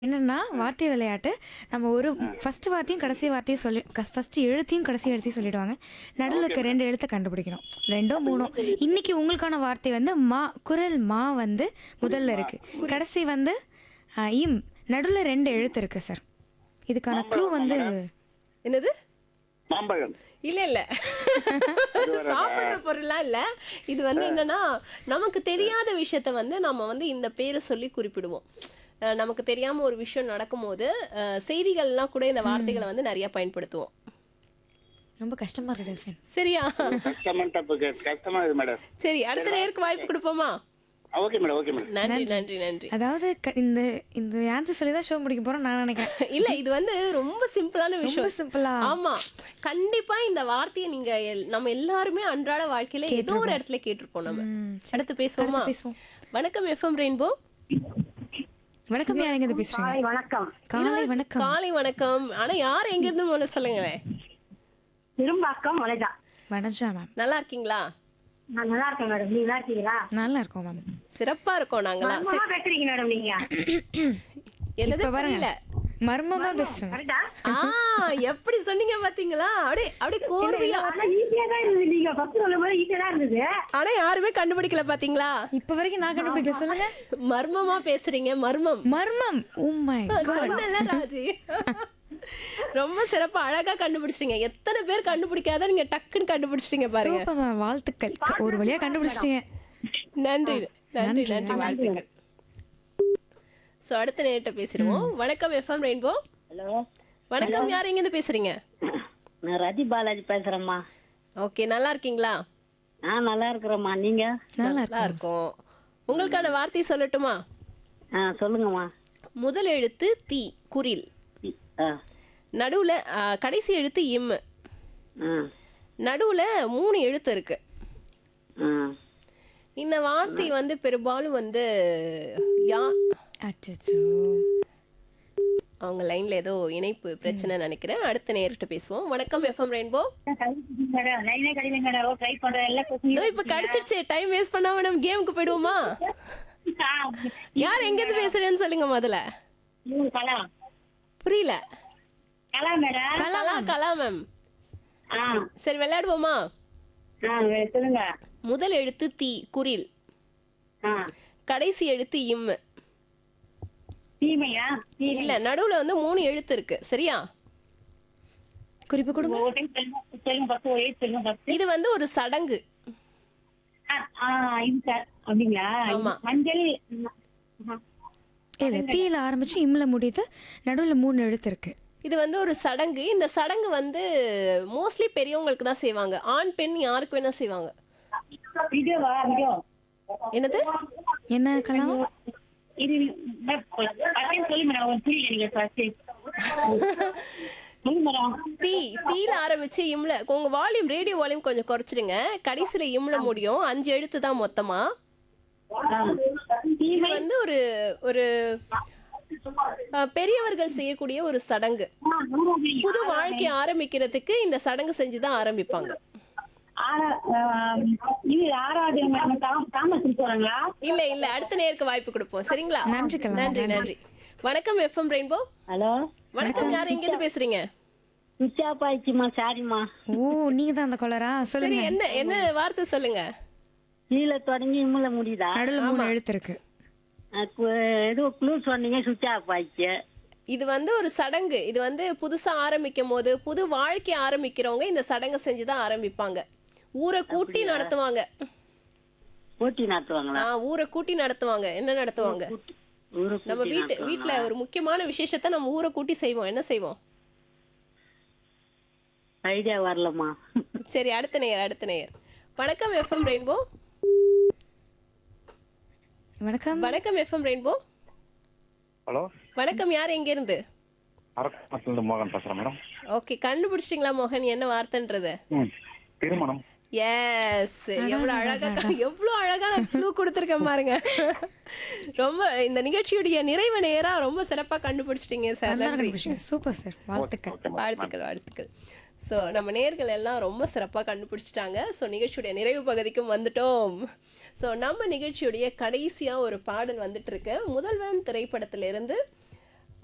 என்னன்னா வார்த்தை விளையாட்டு நம்ம ஒரு ஃபர்ஸ்ட் வார்த்தையும் கடைசி வார்த்தையும் சொல்லி ஃபர்ஸ்ட் எழுத்தையும் கடைசி எழுத்தையும் சொல்லிடுவாங்க நடுவில் இருக்க ரெண்டு எழுத்தை கண்டுபிடிக்கணும் ரெண்டோ மூணோ இன்னைக்கு உங்களுக்கான வார்த்தை வந்து மா குரல் மா வந்து முதல்ல இருக்கு கடைசி வந்து ஆ, இம் நடுவில் ரெண்டு எழுத்து இருக்கு சார் இதுக்கான க்ளூ வந்து என்னது மாம்பழம் இல்ல இல்ல சாப்பிடுற பொருள்லாம் இல்ல இது வந்து என்னன்னா நமக்கு தெரியாத விஷயத்த வந்து நம்ம வந்து இந்த பேரை சொல்லி குறிப்பிடுவோம் அஹ் நமக்கு தெரியாம ஒரு விஷயம் நடக்கும்போது அஹ் செய்திகள்லாம் கூட இந்த வார்த்தைகளை வந்து நிறைய பயன்படுத்துவோம் ரொம்ப கஷ்டமா இருக்கு டெல்ஃபின் சரியா கஷ்டமா தப்பு கஷ்டமா இது மேடம் சரி அடுத்த நேருக்கு வாய்ப்பு கொடுப்போமா ஓகே மேடம் ஓகே மேடம் நன்றி நன்றி நன்றி அதாவது க- இந்த இந்த ஆன்சர் சொல்லி தான் ஷோ முடிக்க போறோம் நான் நினைக்கிறேன் இல்ல இது வந்து ரொம்ப சிம்பிளான ரொம்ப விஷயம் சிம்பிளா ஆமா கண்டிப்பா இந்த வார்த்தையை நீங்க எல்- நம்ம எல்லாருமே அன்றாட வாழ்க்கையில ஏதோ ஒரு இடத்துல கேட்டிருப்போம் நம்ம அடுத்து பேசுவோமா பேசுவோம். வணக்கம் எஃப்எம் ரெயின்போ வணக்கம் யார் எங்க இருந்து பேசுறீங்க ஹாய் வணக்கம் காலை வணக்கம் காலை வணக்கம் ஆனா யார் எங்க இருந்து முதல்ல சொல்லுங்களேன் திரும்பாக்கம் வளைதா வணஜா மேம் நல்லா இருக்கீங்களா நான் நல்லா இருக்கேன் மேடம் நீங்க நல்லா இருக்கீங்களா நல்லா இருக்கோம் மேம் சிறப்பா இருக்கோம் நாங்களா மர்மமா பேசுறீங்க மேடம் நீங்க என்னது இப்ப பாருங்க புரியல மர்மமா பேசுறேன் கரெக்டா ஆ எப்படி சொன்னீங்க பாத்தீங்களா அப்படியே அப்படியே கோர்வையா ஆனா ஈஸியா தான் இருந்தது நீங்க ஃபர்ஸ்ட் சொல்லும் போது ஈஸியா தான் இருந்தது ஆனா யாருமே கண்டுபிடிக்கல பாத்தீங்களா இப்ப வரைக்கும் நான் கண்டுபிடிக்கல சொல்லுங்க மர்மமா பேசுறீங்க மர்மம் மர்மம் ஓ மை சொன்னல ராஜி ரொம்ப சிறப்பா அழகா கண்டுபிடிச்சிட்டீங்க எத்தனை பேர் கண்டுபிடிக்காத நீங்க டக்குன்னு கண்டுபிடிச்சிட்டீங்க பாருங்க சூப்பர் மேம் வாழ்த்துக்கள் ஒரு வழியா கண்டுபிடிச்சிட்டீங்க நன்றி நன்றி நன்றி வாழ்த்துக்கள் சோ அடுத்த நேரிட்ட பேசிடுவோம் வணக்கம் எஃப்எம் ரெயின்போ ஹலோ வணக்கம் யார் எங்க இருந்து பேசுறீங்க நான் ரதி பாலாஜி பேசுறேம்மா ஓகே நல்லா இருக்கீங்களா ஆ நல்லா இருக்கிறேம்மா நீங்க நல்லா நல்லா இருக்கும் உங்களுக்கான வார்த்தை சொல்லட்டுமா ஆ சொல்லுங்கம்மா முதல் எழுத்து தி குரில் ஆ நடுவுல ஆ, கடைசி எழுத்து இம் ஆ நடுவுல மூணு எழுத்து இருக்கு ஆ இந்த வார்த்தை வந்து பெரும்பாலும் வந்து யா அச்சோ அவங்க லைன்ல ஏதோ இணைப்பு பிரச்சனை நினைக்கிறேன் அடுத்த நேரிட்ட பேசுவோம் வணக்கம் எஃப்எம் ரெயின்போ மேடம் லைனே கிடைக்கல மேடம் ட்ரை பண்றேன் எல்லா இதோ இப்ப கிடைச்சிருச்சு டைம் வேஸ்ட் பண்ணாம நம்ம கேமுக்கு போயிடுவோமா யார் எங்க இருந்து பேசுறேன்னு சொல்லுங்க முதல்ல கொஸ்டின் கலா புரியல கலா மேடம் கலா கலா மேம் ஆ சரி விளையாடுவோமா ஆ சொல்லுங்க முதல் எழுத்து தி குரில் ஆ கடைசி எழுத்து இம் தீமையா தீமை இல்ல நடுவுல வந்து மூணு எழுத்து இருக்கு சரியா குறிப்பு கொடுங்க ஒரு டைம் சொல்லுங்க சொல்லுங்க ஃபர்ஸ்ட் ஒரு ஏஜ் சொல்லுங்க ஃபர்ஸ்ட் இது வந்து ஒரு சடங்கு ஆ இது சார் அப்படிங்களா ஆமா. மஞ்சள் ஆ. இல்ல தீயில ஆரம்பிச்சு இம்ல முடியுது நடுவுல மூணு எழுத்து இருக்கு இது வந்து ஒரு சடங்கு இந்த சடங்கு வந்து மோஸ்ட்லி பெரியவங்களுக்கு தான் செய்வாங்க ஆண் பெண் யாருக்கு வேணா செய்வாங்க வீடியோவா வீடியோ என்னது என்ன கலாம் இது பட்டன் சொல்லு மேடம் ஒரு புரியல நீங்க ஃபர்ஸ்ட் சொல்லு மேடம் தீ தீல ஆரம்பிச்சு இம்ல உங்க வால்யூம் ரேடியோ வால்யூம் கொஞ்சம் குறைச்சிடுங்க கடைசியில இம்ல முடியும் அஞ்சு எழுத்து தான் மொத்தமா இது வந்து ஒரு ஒரு அஹ், பெரியவர்கள் செய்யக்கூடிய ஒரு சடங்கு புது வாழ்க்கை ஆரம்பிக்கிறதுக்கு இந்த சடங்கு செஞ்சுதான் ஆரம்பிப்பாங்க ஆறா- ஆம், இது ஆறாவது மேடம் தாமஸ் போறாங்களா இல்ல இல்ல அடுத்த நேருக்கு வாய்ப்பு கொடுப்போம் சரிங்களா நன்றி கலாம், நன்றி நன்றி வணக்கம் எஃப்எம் ரெயின்போ ஹலோ வணக்கம் யார் எங்க இருந்து பேசுறீங்க சுவிட்ச் ஆஃப் ஆயிடுச்சுமா சாரிம்மா ஓ நீங்க தான் அந்த கொலரா சரி சொல்லுங்க என்ன என்ன வார்த்தை சொல்லுங்க கீழே தொடங்கி இம்முல முடியுதா நடுவுல மூணு எழுத்து இருக்கு அக்கு- ஏதோ க்ளூ சொன்னீங்க சுவிட்ச் ஆஃப் ஆயிடுச்சு இது வந்து ஒரு சடங்கு இது வந்து புதுசா ஆரம்பிக்கும் போது புது வாழ்க்கை ஆரம்பிக்கிறவங்க இந்த சடங்கை செஞ்சுதான் ஆரம்பிப்பாங்க ஊரை கூட்டி நடத்துவாங்க போட்டி நடத்துவாங்களா ஆ, ஊரை கூட்டி நடத்துவாங்க என்ன நடத்துவாங்க ஊரு நம்ம கூட்டி வீட்டு வீட்ல ஒரு முக்கியமான விசேஷத்தை நம்ம ஊரை கூட்டி செய்வோம் என்ன செய்வோம் ஐடியா வரலம்மா சரி அடுத்த நேயர் அடுத்த நேயர் வணக்கம் எஃப்எம் ரெயின்போ வணக்கம் வணக்கம் எஃப்எம் ரெயின்போ ஹலோ வணக்கம் யார் எங்க இருந்து அரக்கணத்திலிருந்து மோகன் பேசுறேன் மேடம் ஓகே கண்டுபிடிச்சிட்டீங்களா மோகன் என்ன வார்த்தைன்றது ம் திருமணம் எஸ் எவ்வளவு அழகா எவ்வளவு அழகான க்ளூ கொடுத்துருக்கேன் பாருங்க ரொம்ப இந்த நிகழ்ச்சியுடைய நிறைவு நேரா ரொம்ப சிறப்பா கண்டுபிடிச்சிட்டீங்க சார் நல்லா நன்றி கண்டுபிடிச்சீங்க சூப்பர் சார் வாழ்த்துக்கள் வாழ்த்துக்கள் வாழ்த்துக்கள் ஸோ நம்ம நேர்கள் எல்லாம் ரொம்ப சிறப்பாக கண்டுபிடிச்சிட்டாங்க ஸோ நிகழ்ச்சியுடைய நிறைவு பகுதிக்கும் வந்துட்டோம் ஸோ நம்ம நிகழ்ச்சியுடைய கடைசியாக ஒரு பாடல் வந்துட்டு இருக்கு முதல்வன் திரைப்படத்திலிருந்து